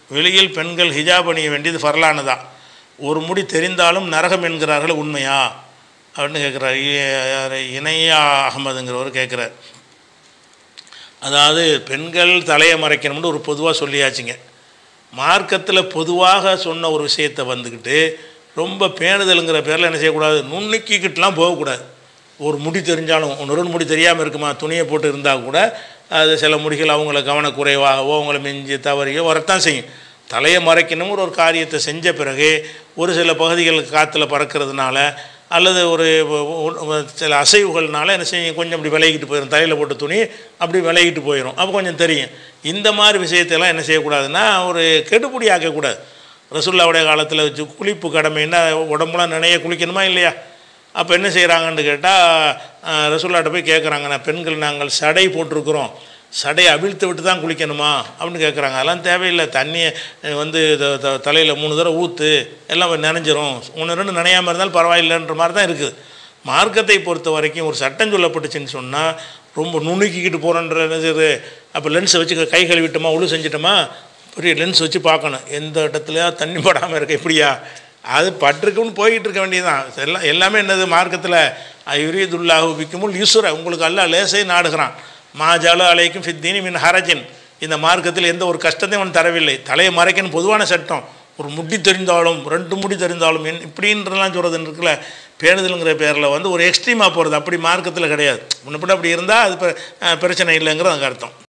வெளியில் பெண்கள் ஹிஜாப் அணிய வேண்டியது ஃபர்லானதா ஒரு முடி தெரிந்தாலும் நரகம் என்கிறார்கள் உண்மையா அப்படின்னு கேட்குறாரு யார் இணையா அகமதுங்கிறவர் கேட்குறார் அதாவது பெண்கள் தலையை மறைக்கணும்னு ஒரு பொதுவாக சொல்லியாச்சுங்க மார்க்கத்தில் பொதுவாக சொன்ன ஒரு விஷயத்தை வந்துக்கிட்டு ரொம்ப பேணுதலுங்கிற பேரில் என்ன செய்யக்கூடாது நுண்ணுக்கிக்கிட்டலாம் போகக்கூடாது ஒரு முடி தெரிஞ்சாலும் ஒன்று ரெண்டு முடி தெரியாமல் இருக்குமா துணியை போட்டு இருந்தால் கூட அது சில முடிகள் அவங்கள கவனக்குறைவாகவோ அவங்கள மிஞ்சி தவறியோ வரத்தான் செய்யும் தலையை மறைக்கணுங்கிற ஒரு காரியத்தை செஞ்ச பிறகு ஒரு சில பகுதிகளுக்கு காற்றுல பறக்கிறதுனால அல்லது ஒரு ஒ- ஒ- சில அசைவுகள்னால என்ன செய்யும் கொஞ்சம் அப்படி விலகிட்டு போயிடும் தலையில் போட்ட துணி அப்படி விலகிட்டு போயிடும் அப்போ கொஞ்சம் தெரியும் இந்த மாதிரி விஷயத்தையெல்லாம் என்ன செய்யக்கூடாதுன்னா ஒரு கெடுபுடி ஆக்கக்கூடாது ரசுல்லாவுடைய காலத்தில் வச்சு குளிப்பு கடமைன்னா உடம்புலாம் நினைய குளிக்கணுமா இல்லையா அப்போ என்ன செய்கிறாங்கன்னு கேட்டால் ரசுல்லாட்ட போய் கேட்குறாங்க நான் பெண்கள் நாங்கள் சடை போட்டிருக்கிறோம் சடையை அவிழ்த்து விட்டு தான் குளிக்கணுமா அப்படின்னு கேட்குறாங்க அதெல்லாம் தேவையில்லை தண்ணியை அஹ், வந்து தலையில் மூணு தடவை ஊற்று எல்லாம் நனைஞ்சிரும் ஒன்று ரெண்டு நனையாமல் இருந்தாலும் பரவாயில்லைன்ற மாதிரி தான் இருக்குது மார்க்கத்தை பொறுத்த வரைக்கும் ஒரு சட்டம் சொல்லப்பட்டுச்சுன்னு சொன்னால் ரொம்ப நுணுக்கிக்கிட்டு போகிறோன்ற இது அப்போ லென்ஸை வச்சு கை கழுவிட்டோமா உழு செஞ்சிட்டோமா பெரிய லென்ஸ் வச்சு பார்க்கணும் எந்த இடத்துலையா தண்ணி படாமல் இருக்க இப்படியா அது பட்டிருக்குன்னு போய்கிட்டு இருக்க வேண்டியதுதான் எல்லாம் எல்லாமே என்னது மார்க்கத்தில் யுரீதுல்லாஹு பிக்குமுல் யூசுர உங்களுக்கு அல்ல லேசை நாடுகிறான் மாஜாலு அலைக்கும் ஃபித்தீனி மின் ஹரஜின் இந்த மார்க்கத்தில் எந்த ஒரு கஷ்டத்தையும் அவன் தரவில்லை தலையை மறைக்கணும் பொதுவான சட்டம் ஒரு முடி தெரிந்தாலும் ரெண்டு முடி தெரிந்தாலும் என் இப்படின்றலாம் சொல்கிறது இருக்குல்ல பேணுதலுங்கிற பேரில் வந்து ஒரு எக்ஸ்ட்ரீமாக போகிறது அப்படி மார்க்கத்தில் கிடையாது முன்னப்படி அப்படி இருந்தால் அது பிர- அஹ் பிரச்சனை இல்லைங்கிறது அதுக்கு அர்த்தம்